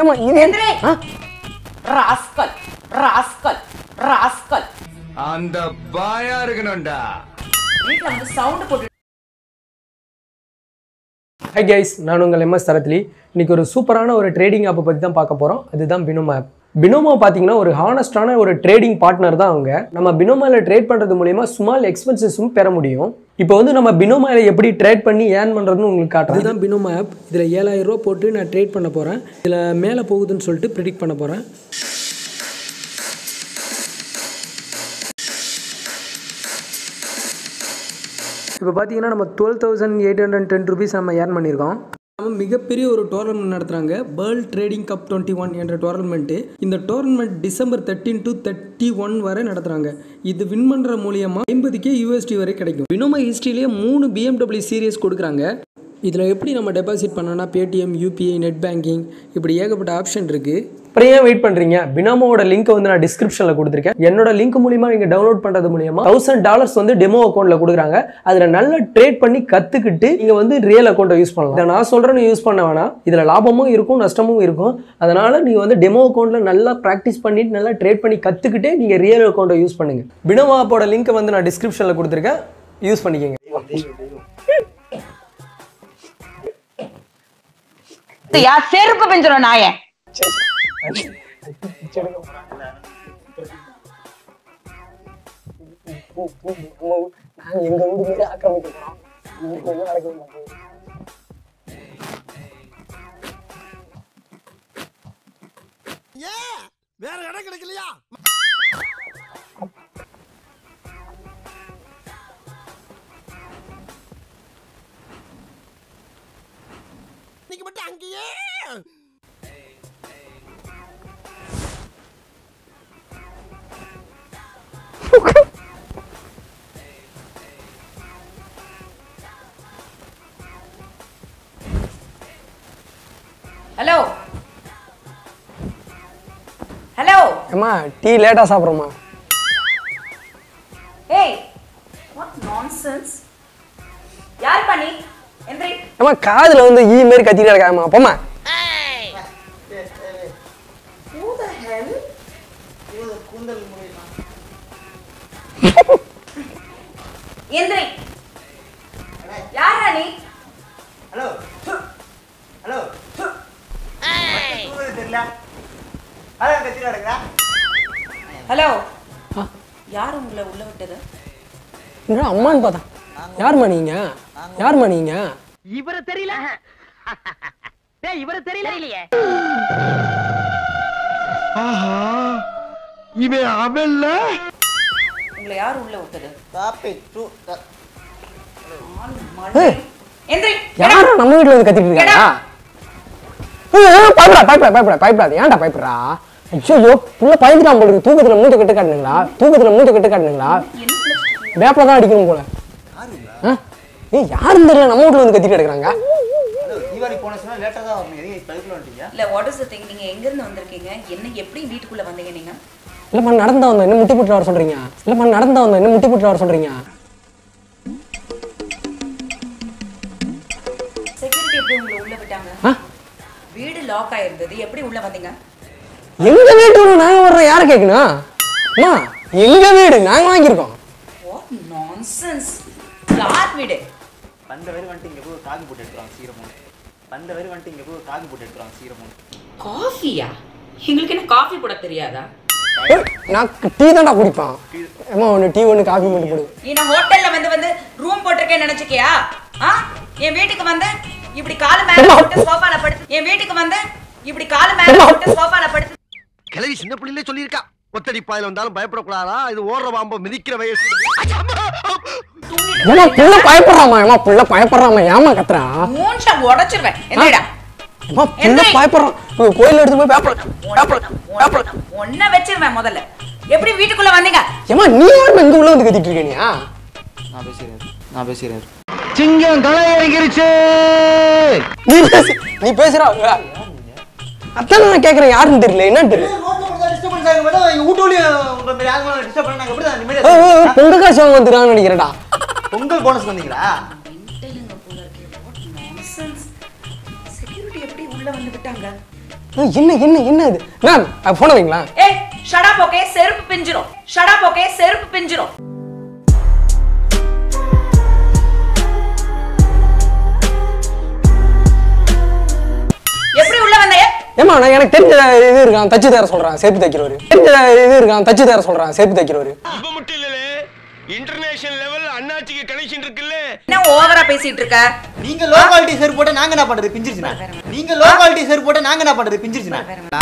ஏமா இது எந்திரி. ஆ ராஸ்கல் ராஸ்கல் ராஸ்கல் அந்த பாயா இருக்கணும்டா வீட்ல வந்து சவுண்ட் போட்டு ஹை கைஸ் நான் உங்கள் எம்எஸ் தரத்லி இன்னைக்கு ஒரு சூப்பரான ஒரு ட்ரேடிங் ஆப்பை பற்றி தான் பார்க்க போகிறோம் அதுதான் பினோமா ஆப் பினோமா பார்த்தீங்கன்னா ஒரு ஹானஸ்டான ஒரு ட்ரேடிங் பார்ட்னர் தான் அவங்க நம்ம பினோமாவில் ட்ரேட் பண்ணுறது மூலியமா ஸ்மால் எக்ஸ்பென்சஸும் பெற முடியும் இப்போ வந்து நம்ம பினோமாவில் எப்படி ட்ரேட் பண்ணி ஏர்ன் பண்ணுறதுன்னு உங்களுக்கு காட்டுறேன் இதுதான் பினோமா ஆப் இதில் ஏழாயிரம் ரூபா போட்டு நான் ட்ரேட் பண்ண போகிறேன் இதில் மேலே போகுதுன்னு சொல்லிட்டு ப்ரிடிக்ட் பண்ண போகிறேன் இப்போ பார்த்தீங்கன்னா நம்ம twelve thousand eight hundred ten rupees நம்ம ஏர்ன் பண்ணியிருக்கோம் நம்ம மிகப்பெரிய ஒரு டோர்னமெண்ட் நடத்துகிறாங்க world trading cup twenty one என்ற டோர்னமெண்ட்டு இந்த tournament December thirteen to thirty one வரை நடத்துகிறாங்க இது வின் பண்ணுற மூலியமாக ஐம்பதுக்கே யூஎஸ்டி வரை கிடைக்கும் வினோமா ஹிஸ்ட்ரியிலேயே மூணு பிஎம்டபிள்யூ சீரியஸ் கொடுக்குறாங்க இதில் எப்படி நம்ம டெபாசிட் பண்ணோன்னா பேடிஎம் யூபிஐ நெட் பேங்கிங் இப்படி ஏகப்பட்ட ஆப்ஷன் இருக்குது அப்புறம் ஏன் வெயிட் பண்ணுறீங்க பினாமோட லிங்க் வந்து நான் டிஸ்கிரிப்ஷனில் கொடுத்துருக்கேன் என்னோட லிங்க் மூலியமாக நீங்கள் டவுன்லோட் பண்ணுறது மூலியமா தௌசண்ட் டாலர்ஸ் வந்து டெமோ அக்கௌண்ட்டில் கொடுக்குறாங்க அதில் நல்லா ட்ரேட் பண்ணி கற்றுக்கிட்டு நீங்கள் வந்து ரியல் அக்கௌண்ட்டை யூஸ் பண்ணலாம் இதை நான் சொல்கிறேன்னு யூஸ் பண்ண வேணாம் இதில் லாபமும் இருக்கும் நஷ்டமும் இருக்கும் அதனால் நீங்கள் வந்து டெமோ அக்கௌண்ட்டில் நல்லா ப்ராக்டிஸ் பண்ணிட்டு நல்லா ட்ரேட் பண்ணி கற்றுக்கிட்டே நீங்கள் ரியல் அக்கௌண்ட்டை யூஸ் பண்ணுங்கள் பினோமா ஆப்போட லிங்க்கை வந்து நான் டிஸ்கிரிப்ஷனில் கொடுத்துருக்கேன் யூஸ் பண்ணிக்கோங்க யா செருப்பு பெஞ்சிரும் நாயன் நாங்கள் எங்கள் வீடு மீது ஆக்கிரமிக்கிறோம் என்ன நடக்குது வேற இடம் கிடைக்கலையா நீங்க மட்டும் அங்கேயே ஹலோ ஹலோ அம்மா டீ லேட்டாக சாப்பிட்றோம்மா ஏய் வாட் நான்சென்ஸ் யார் பண்ணி எந்திரி அம்மா காதில் வந்து ஈ மாரி கத்திட்டு இருக்காம்மா அப்பம்மா who the hell எந்திரி யாரா நீ ஹலோ ஹலோ தெரியல ஹலோ கத்திரி கிடக்குறா ஹலோ யார் உங்களை உள்ள விட்டது என்ன அம்மான்னு பார்த்தா யாரும்மா நீங்க யாரும்மா நீங்க இவர தெரியல டேய் இவர தெரியல தெரியலையே இவன் அவன்ல உங்களை யார் உள்ள விட்டது காப்பி டூ ஏய், எந்திரி யாரா நம்ம வீட்டுல வந்து கத்திட்டு இருக்காங்க ஏய், ஏய், பயப்படா பயப்படா பயப்படா பயப்படாது ஏன்டா பயப்படுறா ஐயோ புள்ள பயந்துட்டான் போல இருக்கு தூக்கத்துல மூஞ்ச கட்டு காட்டுனுங்களா தூக்கத்துல மூஞ்ச கட்டு காட்டுனுங்களா வேப்பில தான் அடிக்கணும் போல ஆ? ஏய் யாரும் தெரியல நம்ம வீட்டுல வந்து கத்திட்டு இருக்காங்க ஹலோ தீபாவளி போன சொன்னா லேட்டாக தான் வரணும் எதையும் பைக்கில் வந்துட்டீங்க இல்ல வாட் இஸ் த திங் நீங்க எங்க இருந்து வந்திருக்கீங்க என்ன எப்படி வீட்டுக்குள்ள வந்தீங்க நீங்க இல்லம்மா நடந்தா வந்தோம் என்ன முட்டி போட்டு வர சொல்றீங்க இல்லம்மா நடந்தா வந்தோம் என்ன முட்டி போட்டு வர சொல்றீங்க செக்யூரிட்டி எப்படி உங்களை உள்ள விட்டாங்க ஆ? வீடு லாக் ஆயிருந்தது எப்படி உள்ள வந்தீங்க எங்க வீட்டுக்கு நாங்க வர்றோம் யாரை கேட்கணும் அம்மா எங்க வீடு நாங்க வாங்கியிருக்கோம் வாட் நான்சென்ஸ் யார் வீடு வந்த வரை வந்துட்டு இங்கே போய் ஒரு காபி போட்டு எடுத்துருவாங்க சீரமும் வந்த வரை வந்துட்டு இங்கே போய் ஒரு காபி போட்டு எடுத்துருவாங்க சீரமும் காஃபியா எங்களுக்கு என்ன காஃபி போட தெரியாதா ஏய், நான் டீ தான்டா குடிப்பேன் அம்மா ஒன்று டீ ஒன்று காஃபி மட்டும் கொடு நீ நான் ஹோட்டல்ல வந்து வந்து ரூம் போட்டிருக்கேன்னு நினைச்சுக்கியா ஆ என் வீட்டுக்கு வந்து இப்படி காலு மேல போட்டு சோஃபால படுத்து என் வீட்டுக்கு வந்து இப்படி காலு மேல போட்டு சோஃபால படுத்து கிளவி சின்ன பிள்ளையிலே சொல்லியிருக்கா ஒத்தடி பாயில வந்தாலும் பயப்படக்கூடாதா இது ஓடுற பாம்போ மிதிக்கிற வயசு ஏமா புள்ள பயப்படுறாமா ஏமா புள்ள பயப்படுறாமா ஏமா கத்துறா மூஞ்ச உடைச்சிருவேன் என்னடா ஏமா புள்ள எந்திரி. பயப்படுறான் உங்க கோயில எடுத்து போய் பேப்பர் பேப்பர் பேப்பர் ஒன்ன வச்சிருவேன் முதல்ல எப்படி வீட்டுக்குள்ள வந்தீங்க ஏமா நீ யாரும் எங்க உள்ள வந்து கத்திட்டு இருக்கீங்க நான் பேசுகிறேன் நான் பேசுகிறேன் சிங்கம் களை இறங்கிருச்சு நீ பேசு நீ பேசுறா அதான் நான் கேக்குறேன் யாருன்னு தெரியல என்னன்னு தெரியல டிஸ்டர்பன்ஸ் ஆகும் போது எங்கள் வீட்டுலையும் உங்கள் மாதிரி ஆளுங்களும் டிஸ்டர்ப் பண்ணி நாங்கள் எப்படி தான் ஏய், நிம்மதியாக ஏய், ஏய், பொங்க காசு வாங்க வந்துடுறான்னு நினைக்கிறேன்டா பொங்கல் போனஸ் வந்தீங்களா மென்டலுங்க போல இருக்கு வாட் நான்சென்ஸ் செக்யூரிட்டி எப்படி உள்ள வந்து விட்டாங்க ஏய், என்ன என்ன என்ன இது மேம் ஃபோனை வைங்களா ஏய் ஷடா போக்கே செருப்பு பிஞ்சிரும் ஷடா போக்கே செருப்பு பிஞ்சிரும் எப்படி உள்ள வந்த ஏமா நான் எனக்கு தெரிஞ்ச இது இருக்கான் தச்சு தர சொல்றான் சேர்ப்பு தைக்கிறவரு தெரிஞ்ச இது இருக்கான் தச்சு தர சொல்றான் சேர்ப்பு தைக்கிறவரு இப்ப மட்டும் இல்ல இன்டர்நேஷனல் லெவல் அண்ணாச்சிக்கு கனெக்ஷன் இருக்குல்ல என்ன ஓவரா பேசிட்டு இருக்க நீங்க லோ குவாலிட்டி செருப்பு போட்டா நாங்க என்ன பண்றது பிஞ்சிருச்சுனா நீங்க லோ குவாலிட்டி செருப்பு போட்டா நாங்க என்ன பண்றது பிஞ்சிருச்சுனா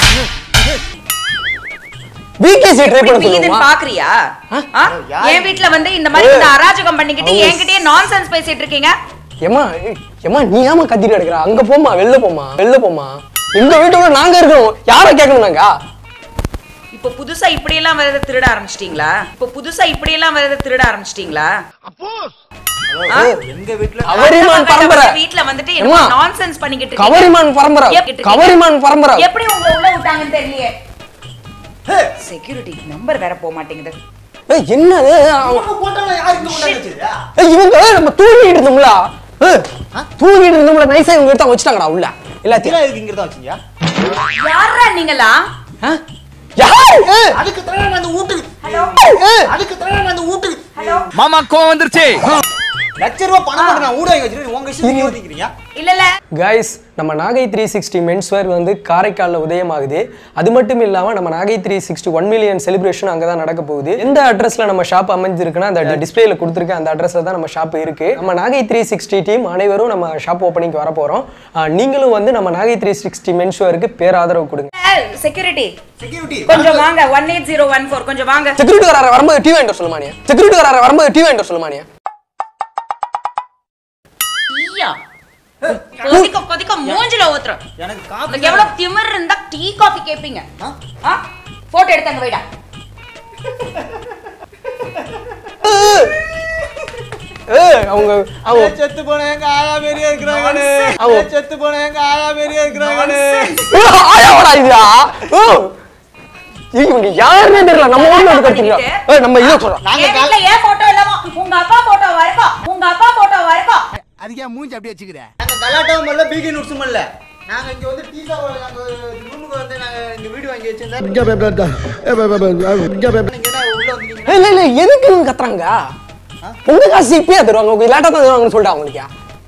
பிகேசி ட்ரை பண்ண எப்படி இதுன்னு சொல்லுமா பாக்குறியா ஆ? என் வீட்ல வந்து இந்த மாதிரி இந்த அராஜகம் பண்ணிக்கிட்டு என்கிட்டயே நான்சென்ஸ் பேசிட்டு இருக்கீங்க ஏமா ஏமா நீ ஏமா கத்திட்டு எடுக்கிற அங்க போமா வெளில போமா வெளில போமா எங்க வீட்டோட நாங்க இருக்கோம் யாரை கேட்கணும் நாங்க இப்போ புதுசா இப்படி எல்லாம் வரத திருட ஆரம்பிச்சிட்டீங்களா இப்போ புதுசா இப்படி எல்லாம் வரத திருட ஆரம்பிச்சிட்டீங்களா ஆ? எங்க வீட்ல கவரிமான் பரம்பரை வீட்ல வந்துட்டு ஏம்மா, நான்சென்ஸ் பண்ணிக்கிட்டு இருக்கீங்க. கவரிமான் பரம்பரை எப்படி- கவரிமான் பரம்பரை எப்படி உங்களை உள்ள விட்டாங்கன்னு தெரியலையே செக்யூரிட்டி நம்பர் வேற போக மாட்டேங்குது ஏய், என்னது அவன் போட்டாலும் யாரு இங்க கொண்டாந்து வச்சது ஏய், இவங்க நம்ம தூங்கிட்டு இருந்தோம்ல ஏய், தூங்கிட்டு இருந்தோம்ல நைஸா இவங்க எடுத்து வச்சுட்டாங்கடா உள்ள எல்லாத்தையும் இதெல்லாம் இருக்கு இங்க தான் வச்சீங்க யாரா நீங்களா ஆ? யார் ஏய், அதுக்கு தர அந்த வீட்டுக்கு ஹலோ ஏய், அதுக்கு தர அந்த வீட்டுக்கு ஹலோ மாமா கோவம் வந்துருச்சு லட்ச ரூபா பணம் மட்டும் நான் ஊட வாங்கி வச்சிருக்கேன் உங்க இஷ்டம் நீங்க ஒதுக்கிறீங்க இல்ல இல்ல கைஸ் நம்ம நாகை த்ரீ சிக்ஸ்டி மென்ஸ்வேர் வந்து காரைக்காலில் உதயமாகுது அது மட்டும் இல்லாமல் நம்ம Nagai three sixty one million celebration அங்கே தான் நடக்க போகுது எந்த அட்ரஸில் நம்ம ஷாப் அமைஞ்சிருக்குன்னா அந்த டிஸ்பிளேல கொடுத்துருக்க அந்த அட்ரஸில் தான் நம்ம ஷாப் இருக்கு நம்ம நாகை த்ரீ சிக்ஸ்டி டீம் அனைவரும் நம்ம ஷாப் ஓப்பனிங்க்கு வர போகிறோம் நீங்களும் வந்து நம்ம நாகை த்ரீ சிக்ஸ்டி மென்ஸ்வேருக்கு பேராதரவு கொடுங்க செக்யூரிட்டி செக்யூரிட்டி கொஞ்சம் வாங்க one eight zero one four கொஞ்சம் வாங்க செக்யூரிட்டி வர வரும்போது டிவி வாங்கிட்டு சொல்லுமானியா செக்யூரிட்டி வர வரும்போது டிவி வாங்கிட்டு சொல்லுமானியா டீயா கொதிக்க கொதிக்க மூஞ்சில ஊத்துறோம் எனக்கு உங்களுக்கு காப்பி எவ்வளவு திமிர் இருந்தா டீ காஃபி கேப்பீங்க ஆ போட்டோ எடுத்து அங்க வைடா ஏய், அவங்க அவங்க செத்து போன எங்க ஆயா பெரிய இருக்கிறாங்கன்னு அவங்க செத்து போன எங்க ஆயா பெரிய இருக்கிறாங்கன்னு ஆயாவடா இதுடா ஓ ஏய், இவங்க யாருன்னே தெரியல நம்ம ஊர்ல வந்து கட்டிருக்கா ஏய் நம்ம இதை சொல்றோம் நாங்க என் வீட்ல ஏன் போட்டோ இல்லாம உங்க அப்பா போட்டோவா இருக்கும் உங்க அப்பா போட்டோவா இருக்கும் அதுக்கே மூஞ்சி அப்படியே வச்சுக்கிறேன் நாங்க கலாட்டாவும் இல்ல பீகி நுட்ஸும் இல்ல நாங்க இங்க வந்து டீ சாப்பிட நாங்க ரூமுக்கு வந்து நாங்க இங்க வீடு வாங்கி வச்சிருந்தா நீங்க என்ன உள்ள வந்தீங்க இல்ல இல்ல எதுக்கு இவங்க கத்துறாங்க உங்க காசு இப்பயே தருவாங்க உங்க லேட்டா தான் தருவாங்கன்னு சொல்லிட்டு அவங்களுக்கு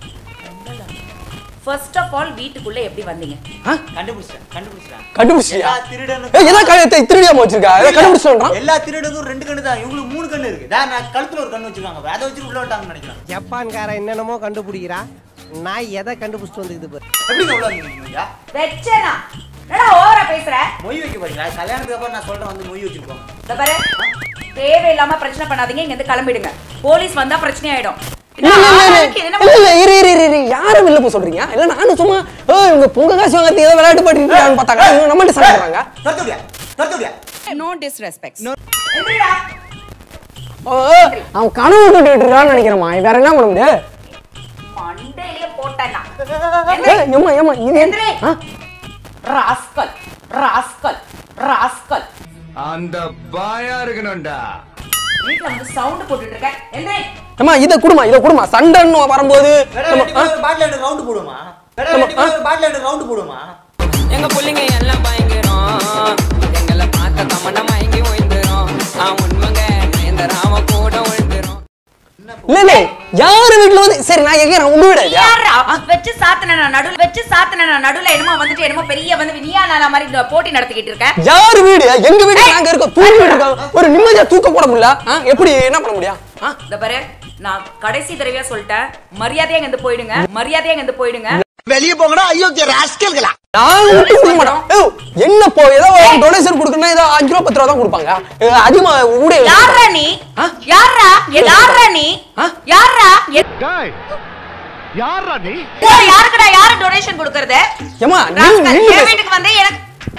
ஃபர்ஸ்ட் ஆஃப் ஆல் வீட்டுக்குள்ள எப்படி வந்தீங்க கண்டுபிடிச்சிட்டேன் கண்டுபிடிச்சிட்டேன் கண்டுபிடிச்சியா எல்லா திருடனும் ஏய் எதா கழுத்தை திருடியாம வச்சிருக்கா எதை கண்டுபிடிச்சிட்டான் எல்லா திருடனுக்கும் ரெண்டு கண்ணு தான் இவங்களுக்கு மூணு கண்ணு இருக்கு டா, நான் கழுத்துல ஒரு கண்ணு வச்சிருக்காங்க அதை வச்சு உள்ள விட்டாங்கன்னு நினைக்கிறேன் ஜப்பான்காரன் என்னென்னமோ கண்டுபிடிக்கிறா நான் எதை கண்டுபிடிச்சிட்டு வந்துக்குது பாரு எப்படிங்க உள்ள வந்தீங்க வெச்சனா என்னடா ஓவரா பேசுற மொய் வைக்க போறீங்களா கல்யாணத்துக்கு அப்புறம் நான் சொல்றேன் வந்து மொய் வச்சிருக்கோம் இந்த பாரு தேவையில்லாம பிரச்சனை பண்ணாதீங்க இங்க இருந்து கிளம்பிடுங்க போலீஸ் வந்தா பிரச்சனை ஆயிடும் இல்ல இல்ல இல்ல ஆளுக்கு இல்ல என்னமோ- இல்ல இரு இரு இரு, இரு யாரை வெளில போக சொல்றீங்க இல்ல நானும் சும்மா ஏய் இவங்க பொங்க காசு வாங்கறதுக்கு ஏதோ விளையாட்டு பாட்டு இருக்கான்னு பார்த்தாங்க இவங்க நம்மள்ட்ட சண்டை போடுறாங்க தடுத்து விடியா தடுத்து விடியா நோ டிஸ்ரெஸ்பெக்ட் எந்திரிடா ஓ, அவன் கனவு கட்டுட்டு இருக்கான்னு நினைக்கிறேன் வேற என்ன பண்ண முடியாது மண்டையிலேயே போட்டேன்னா ஏய், ஏம்மா ஏம்மா இது எந்திரி. ஆ? ராஸ்கல் ராஸ்கல் ராஸ்கல் அந்த பாயா இருக்கணும்டா வீட்ல வந்து சவுண்ட் போட்டுட்டு இருக்க எந்திரி ஏம்மா இதை குடுமா இதை குடுமா சண்டைன்னு வரும்போது வேற நம்ம- ரெண்டு பேரும் ஒரு பாட்டில் எடுத்து ரவுண்டு போடுமா வேற ரெண்டு பேரும் ஒரு பாட்டில் எடுத்து ரவுண்டு போடுமா எங்க புள்ளைங்க எல்லாம் பயங்கரம் எங்களை பார்த்த தமன மயங்கி ஓய்ந்துரும் ஆ உண்மைங்க நயந்தராம கூட விழுந்துரும் இல்ல இல்ல யாரு வீட்டுல வந்து சரி நான் கேட்கிறேன் உங்க வீடு இல்லையா யாரா வச்சு சாத்துன நான் நடுவுல வச்சு சாத்துன நான் நடுவுல என்னமோ வந்துட்டு என்னமோ பெரிய வந்து நீயா நானா மாதிரி இந்த போட்டி நடத்திக்கிட்டு இருக்க யாரு வீடு எங்க வீடு நாங்க இருக்கோம் தூங்கிட்டு இருக்கோம் ஒரு நிம்மதியா தூக்க போட முடியல ஆ? எப்படி என்ன பண்ண முடியும் ஆ? இந்த பாரு நான் கடைசி தடவையா சொல்லிட்டேன் மரியாதையா இங்க இருந்து போயிடுங்க மரியாதையா இங்க இருந்து போயிடுங்க வெளியே போங்கடா ஐயோ ராஸ்கல்களா நாங்க விட்டு கொடுக்க மாட்டோம் ஏய், என்ன போ ஏதோ டொனேஷன் கொடுக்கணும்னா ஏதோ அஞ்சு ரூபா பத்து ரூபா தான் கொடுப்பாங்க ஏ, அதிகமா ஊடே யாரா நீ யாரா யாரா நீ யாரா யாரா நீ யாருக்குடா யாரு டொனேஷன் கொடுக்கறது ஏமா ராஸ்கல், நீங்க என் வீட்டுக்கு வந்து எனக்கு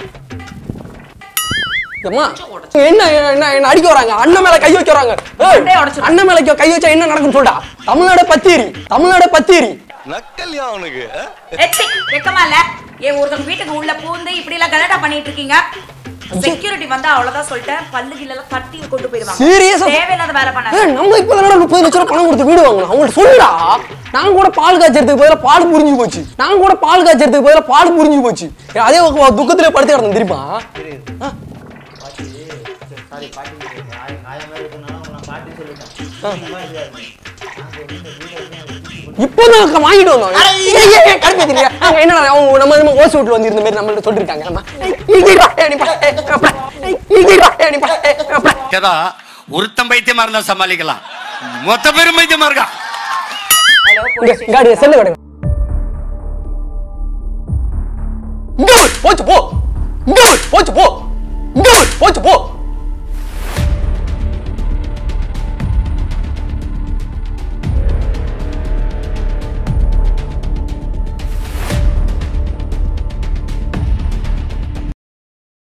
ஏம்மா, என்ன என்ன என்ன அடிக்க வராங்க அண்ணன் மேல கை வைக்க வராங்க ஏய், மண்டையை உடைச்சிரு. அண்ணன் மேல கை வச்சா என்ன நடக்கும் சொல்டா தமிழ்நாடு பத்தீரி தமிழ்நாடு பத்தீரி நக்கல்யா அவனுக்கு எச்சி வெக்கமா இல்ல ஏன் ஒருத்தவங்க வீட்டுக்கு உள்ள பூந்து இப்படி எல்லாம் கலாட்டா பண்ணிட்டு இருக்கீங்க செக்யூரிட்டி வந்தா அவ்வளவுதான் சொல்லிட்டேன் பல்லு கில்லெல்லாம் தட்டி கொண்டு போயிருவாங்க Serious-ஆ? தேவையில்லாத வேலை பண்ணாத ஏய், நம்ம இப்ப தானே முப்பது லட்ச ரூபா பணம் கொடுத்து வீடு வாங்கணும் அவங்கள்ட்ட சொல்லுடா நாங்க கூட பால் காய்ச்சறதுக்கு பதிலா பால் புரிஞ்சு போச்சு நாங்க கூட பால் காய்ச்சறதுக்கு பதிலா பால் புரிஞ்சு போச்சு அதே ஒரு துக்கத்திலே படுத்து கிடந்தோம் தெரியுமா ஆ? சாரி பாட்டி ஆய- ஆயமா இருக்கனால நான் பாட்டி சொல்லிட்டேன் இப்போ நாங்க வாங்கிட்டு வந்தோம் ஏய், ஏய், ஏய், கடுப்பு ஏத்திட்டியா? அவங்க என்னடா அவங்க நம்ம நம்ம ஓசி வீட்டுல வந்து இருந்த மாதிரி நம்மள்ட்ட சொல்லிருக்காங்க நம்ம ஏய், இங்க வா, ஏய், நீ பா, ஏய், அப்பா, ஏய், இங்க வா, ஏய், நீ பா, ஏய், அப்பா. ஏதா ஒருத்தன் பைத்தியமா இருந்தா சமாளிக்கலாம் மொத்த பேரும் பைத்தியமா இருக்கா இங்க, காடி செல்லு கடுங்க